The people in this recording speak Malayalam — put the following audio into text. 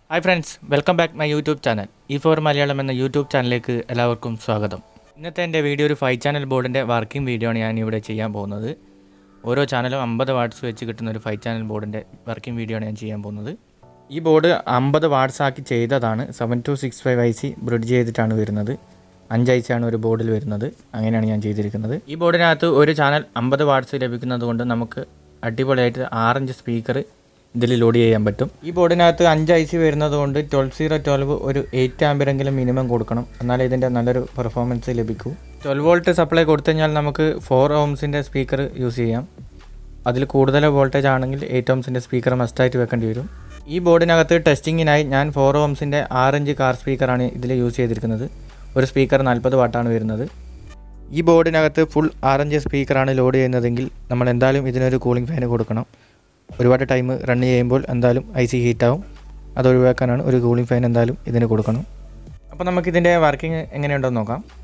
hi friends welcome back my YouTube channel E four Malayalam എന്ന യൂട്യൂബ് ചാനലിലേക്ക് എല്ലാവർക്കും സ്വാഗതം ഇന്നത്തെ എൻ്റെ വീഡിയോ ഒരു ഫൈവ് ചാനൽ ബോർഡിൻ്റെ വർക്കിംഗ് വീഡിയോ ആണ് ഞാൻ ഇവിടെ ചെയ്യാൻ പോകുന്നത് ഓരോ ചാനലും അമ്പത് വാട്ട്സ് വെച്ച് കിട്ടുന്ന ഒരു ഫൈവ് ചാനൽ ബോർഡിൻ്റെ വർക്കിംഗ് വീഡിയോ ആണ് ഞാൻ ചെയ്യാൻ പോകുന്നത് ഈ ബോർഡ് അമ്പത് വാട്ട്സ് ആക്കി ചെയ്തതാണ് seven two six five I C bridge ചെയ്തിട്ടാണ് വരുന്നത് അഞ്ച് ഐ സി ആണ് ഒരു ബോർഡിൽ വരുന്നത് അങ്ങനെയാണ് ഞാൻ ചെയ്തിരിക്കുന്നത് ഈ ബോർഡിനകത്ത് ഒരു ചാനൽ അമ്പത് വാട്ട്സ് ലഭിക്കുന്നത് കൊണ്ട് നമുക്ക് അടിപൊളിയായിട്ട് ആറഞ്ച് സ്പീക്കർ ഇതിൽ ലോഡ് ചെയ്യാൻ പറ്റും ഈ ബോർഡിനകത്ത് അഞ്ച് ഐ സി വരുന്നത് കൊണ്ട് ട്വൽവ് സീറോ ട്വൽവ് ഒരു എയ്റ്റ് ആമ്പറെങ്കിലും മിനിമം കൊടുക്കണം എന്നാലേ ഇതിൻ്റെ നല്ലൊരു പെർഫോമൻസ് ലഭിക്കൂ ട്വൽവ് വോൾട്ട് സപ്ലൈ കൊടുത്തു കഴിഞ്ഞാൽ നമുക്ക് ഫോർ ഓംസിൻ്റെ സ്പീക്കർ യൂസ് ചെയ്യാം അതിൽ കൂടുതൽ വോൾട്ടേജ് ആണെങ്കിൽ എയ്റ്റ് ഓംസിൻ്റെ സ്പീക്കർ മസ്റ്റായിട്ട് വെക്കേണ്ടി വരും ഈ ബോർഡിനകത്ത് ടെസ്റ്റിങ്ങിനായി ഞാൻ ഫോർ ഓംസിൻ്റെ ആറഞ്ച് കാർ സ്പീക്കറാണ് ഇതിൽ യൂസ് ചെയ്തിരിക്കുന്നത് ഒരു സ്പീക്കർ നാൽപ്പത് വാട്ടാണ് വരുന്നത് ഈ ബോർഡിനകത്ത് ഫുൾ ആറഞ്ച് സ്പീക്കറാണ് ലോഡ് ചെയ്യുന്നതെങ്കിൽ നമ്മൾ എന്തായാലും ഇതിനൊരു കൂളിംഗ് ഫാൻ കൊടുക്കണം ഒരുപാട് ടൈം റൺ ചെയ്യുമ്പോൾ എന്തായാലും ഐ സി ഹീറ്റാവും അത് ഒഴിവാക്കാനാണ് ഒരു കൂളിംഗ് ഫാൻ എന്തായാലും ഇതിന് കൊടുക്കണം അപ്പോൾ നമുക്കിതിൻ്റെ വർക്കിംഗ് എങ്ങനെയുണ്ടെന്ന് നോക്കാം